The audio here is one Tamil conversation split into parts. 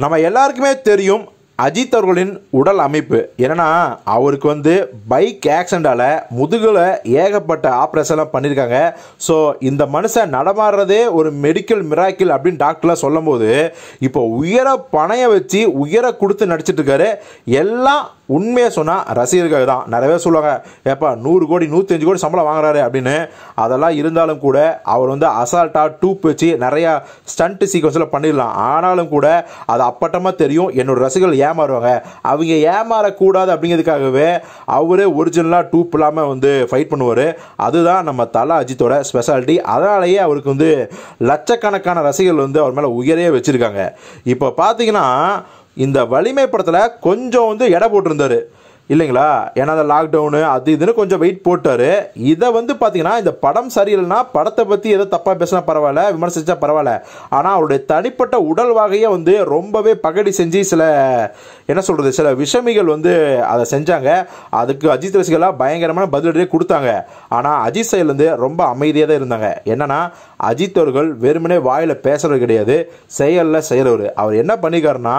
நம்ம எல்லாருக்குமே தெரியும் அஜித் அவர்களின் உடல் அமைப்பு என்னன்னா அவருக்கு வந்து பைக் ஆக்சிடென்டால் முதுகில் ஏகப்பட்ட ஆப்ரேஷன்லாம் பண்ணியிருக்காங்க ஸோ இந்த மனுஷன் நடமாடுறதே ஒரு மெடிக்கல் மிராக்கிள் அப்படின்னு டாக்டர்லாம் சொல்லும்போது இப்போ உயர பணைய வச்சு உயர கொடுத்து நடிச்சிட்டு இருக்காரு எல்லாம் உண்மையை சொன்னால் ரசிகர்கள் தான் நிறைய பேர் சொல்லுவாங்க ஏப்பா நூறு கோடி நூற்றஞ்சு கோடி சம்பளம் வாங்குறாரு அப்படின்னு அதெல்லாம் இருந்தாலும் கூட அவர் வந்து அசால்ட்டாக டூப் வச்சு நிறையா ஸ்டண்ட் சீக்வன்ஸில் பண்ணிடலாம் ஆனாலும் கூட அது அப்பட்டமாக தெரியும் என்னோட ரசிகர்கள் ஏமாறுவாங்க அவங்க ஏமாறக்கூடாது அப்படிங்கிறதுக்காகவே அவரே ஒரிஜினலாக டூப் இல்லாமல் வந்து ஃபைட் பண்ணுவார் அதுதான் நம்ம தலா அஜித்தோட ஸ்பெஷாலிட்டி அதனாலேயே அவருக்கு வந்து லட்சக்கணக்கான ரசிகர்கள் வந்து அவர் மேலே உயரே வச்சுருக்காங்க இப்போ பார்த்தீங்கன்னா இந்த வலிமை படத்தில் கொஞ்சம் வந்து எடை போட்டிருந்தாரு இல்லைங்களா ஏன்னா அந்த லாக்டவுனு அது இதுன்னு கொஞ்சம் வெயிட் போட்டார் இதை வந்து பார்த்தீங்கன்னா இந்த படம் சரியில்லைன்னா படத்தை பற்றி எதோ தப்பாக பேசினா பரவாயில்ல விமர்சிச்சா பரவாயில்ல ஆனால் அவருடைய தனிப்பட்ட உடல் வகையை வந்து ரொம்பவே பகடி செஞ்சு சில என்ன சொல்கிறது சில விஷமிகள் வந்து அதை செஞ்சாங்க அதுக்கு அஜித் ரசிகர்களாக பயங்கரமான பதிலடியே கொடுத்தாங்க ஆனால் அஜித் சைட்லேருந்து ரொம்ப அமைதியாக தான் இருந்தாங்க என்னன்னா அஜித் அவர்கள் வெறுமனே வாயில் பேசுறது கிடையாது செயலில் செய்கிறவர் அவர் என்ன பண்ணிக்காருன்னா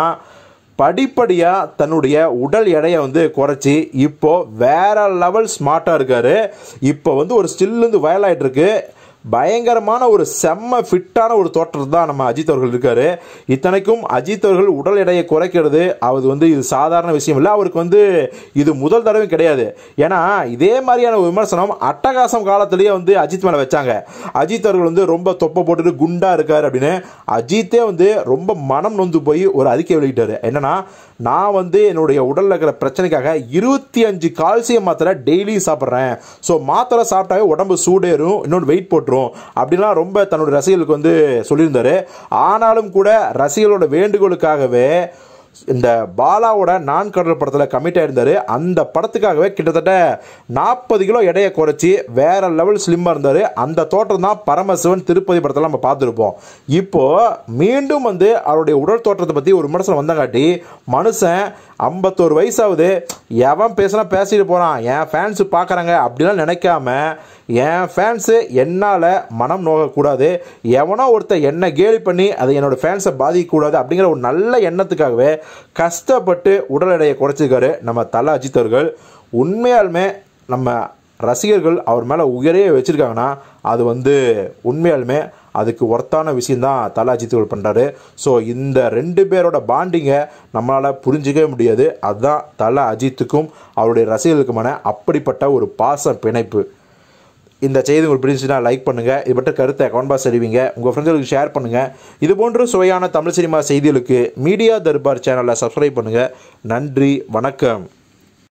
படிப்படியாக தன்னுடைய உடல் எடையை வந்து குறைச்சி இப்போ வேற லெவல் ஸ்மார்ட்டாக இருக்காரு இப்போ வந்து ஒரு ஸ்டில்லேருந்து வயலாயிட்டு இருக்கு பயங்கரமான ஒரு செம்ம ஃபிட்டான ஒரு தோற்றம் தான் நம்ம அஜித் அவர்கள் இருக்காரு இத்தனைக்கும் அஜித் அவர்கள் உடல் எடையை குறைக்கிறது அது வந்து இது சாதாரண விஷயம் இல்லை அவருக்கு வந்து இது முதல் தடவை கிடையாது ஏன்னா இதே மாதிரியான ஒரு விமர்சனம் அட்டகாசம் காலத்திலேயே வந்து அஜித் மேலே வச்சாங்க அஜித் அவர்கள் வந்து ரொம்ப தொப்பை போட்டுட்டு குண்டா இருக்காரு அப்படின்னு அஜித்தே வந்து ரொம்ப மனம் நொந்து போய் ஒரு அறிக்கை வெளியிட்டாரு என்னன்னா நான் வந்து என்னுடைய உடலில் இருக்கிற பிரச்சனைக்காக இருபத்தி அஞ்சு கால்சியம் மாத்திரை டெய்லி சாப்பிட்றேன் ஸோ மாத்திரை சாப்பிட்டாவே உடம்பு சூடேறும் இன்னொன்று வெயிட் போட்டுரும் அப்படின்லாம் ரொம்ப தன்னுடைய ரசிகர்களுக்கு வந்து சொல்லியிருந்தாரு ஆனாலும் கூட ரசிகர்களோட வேண்டுகோளுக்காகவே இந்த பாலாவோட நான் கடல் படத்தில் கமிட் ஆயிருந்தாரு அந்த படத்துக்காகவே கிட்டத்தட்ட நாற்பது கிலோ எடையை குறைச்சி வேற லெவல் ஸ்லிம்மாக இருந்தார் அந்த தோற்றம் தான் பரமசிவன் திருப்பதி படத்தில் நம்ம பார்த்துருப்போம் இப்போ மீண்டும் வந்து அவருடைய உடல் தோற்றத்தை பற்றி ஒரு விமர்சனம் வந்தங்காட்டி மனுஷன் ஐம்பத்தோரு வயசாகுது எவன் பேசினா பேசிட்டு போகிறான் என் ஃபேன்ஸ் பார்க்குறாங்க அப்படிலாம் நினைக்காம என் ஃபேன்ஸு என்னால் மனம் நோகக்கூடாது எவனோ ஒருத்தர் என்னை கேலி பண்ணி அதை என்னோட ஃபேன்ஸை பாதிக்கக்கூடாது அப்படிங்கிற ஒரு நல்ல எண்ணத்துக்காகவே கஷ்டப்பட்டு உடல் எடையை குறைச்சிருக்காரு நம்ம தல அஜித் அவர்கள் உண்மையாலுமே நம்ம ரசிகர்கள் அவர் மேலே உயரே வச்சுருக்காங்கன்னா அது வந்து உண்மையாலுமே அதுக்கு ஒர்த்தான விஷயந்தான் தல அஜித் அவர்கள் பண்ணுறாரு ஸோ இந்த ரெண்டு பேரோட பாண்டிங்கை நம்மளால் புரிஞ்சிக்கவே முடியாது அதுதான் தல அஜித்துக்கும் அவருடைய ரசிகர்களுக்குமான அப்படிப்பட்ட ஒரு பாச பிணைப்பு இந்த செய்தி உங்களுக்கு பிடிச்சுன்னா லைக் பண்ணுங்கள் இது பற்றி கருத்தை கமெண்ட் பாக்ஸ் அறிவிங்க உங்கள் ஃப்ரெண்ட்ஸுகளுக்கு ஷேர் பண்ணுங்கள் இது போன்ற சுவையான தமிழ் சினிமா செய்திகளுக்கு மீடியா தர்பார் சேனலை சப்ஸ்கிரைப் பண்ணுங்கள் நன்றி வணக்கம்